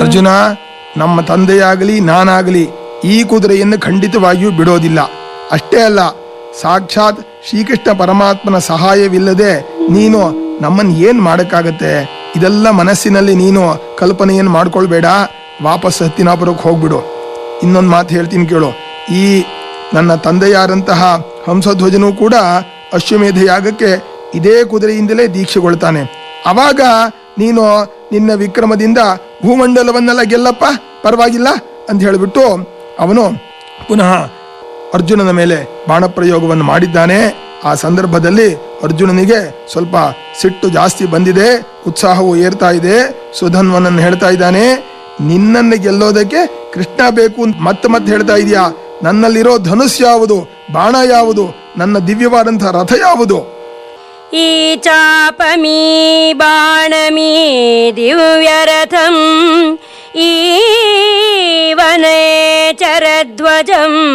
ಅರ್ಜುನ ನಮ್ಮ ತಂದೆಯಾಗಲಿ ನಾನಾಗಲಿ ಈ ಕುದುರೆಯನ್ನು ಖಂಡಿತವಾಗಿಯೂ ಬಿಡೋದಿಲ್ಲ ಅಷ್ಟೇ ಅಲ್ಲ ಸಾಕ್ಷಾತ್ ಶ್ರೀಕೃಷ್ಣ ಪರಮಾತ್ಮನ ಸಹಾಯವಿಲ್ಲದೆ ನೀನು ನಮ್ಮನ್ನು ಏನ್ ಮಾಡಕ್ಕಾಗತ್ತೆ ಇದೆಲ್ಲ ಮನಸ್ಸಿನಲ್ಲಿ ನೀನು ಕಲ್ಪನೆಯನ್ನು ಮಾಡ್ಕೊಳ್ಬೇಡ ವಾಪಸ್ ಹತ್ತಿನಾಪುರಕ್ಕೆ ಹೋಗ್ಬಿಡು ಇನ್ನೊಂದು ಮಾತು ಹೇಳ್ತೀನಿ ಕೇಳು ಈ ನನ್ನ ತಂದೆಯಾರಂತಹ ಹಂಸಧ್ವಜನೂ ಕೂಡ ಅಶ್ವಮೇಧ ಯಾಗಕ್ಕೆ ಇದೇ ಕುದುರೆಯಿಂದಲೇ ದೀಕ್ಷೆಗೊಳ್ತಾನೆ ಅವಾಗ ನೀನು ನಿನ್ನ ವಿಕ್ರಮದಿಂದ ಭೂಮಂಡಲವನ್ನೆಲ್ಲ ಗೆಲ್ಲಪ್ಪ ಪರವಾಗಿಲ್ಲ ಅಂತ ಹೇಳಿಬಿಟ್ಟು ಅವನು ಪುನಃ ಅರ್ಜುನನ ಮೇಲೆ ಬಾಣಪ್ರಯೋಗವನ್ನು ಮಾಡಿದ್ದಾನೆ ಆ ಸಂದರ್ಭದಲ್ಲಿ ಅರ್ಜುನನಿಗೆ ಸ್ವಲ್ಪ ಸಿಟ್ಟು ಜಾಸ್ತಿ ಬಂದಿದೆ ಉತ್ಸಾಹವು ಏರ್ತಾ ಇದೆ ಸುಧನ್ವನನ್ನು ಹೇಳ್ತಾ ಇದ್ದಾನೆ ನಿನ್ನನ್ನು ಗೆಲ್ಲೋದಕ್ಕೆ ಕೃಷ್ಣ ಬೇಕು ಅಂತ ಮತ್ತೆ ಮತ್ತೆ ಹೇಳ್ತಾ ಇದೀಯಾ ನನ್ನಲ್ಲಿರೋ ಧನುಸ್ ಯಾವುದು ಬಾಣ ಯಾವುದು ನನ್ನ ದಿವ್ಯವಾದಂತಹ ರಥ ಯಾವುದು ಈ ಚಾಪಮೀ ಬಾಣಮೀ ದಿವ್ಯರಥಂ ಈ ವನೇ ಚರಧ್ವಜಂ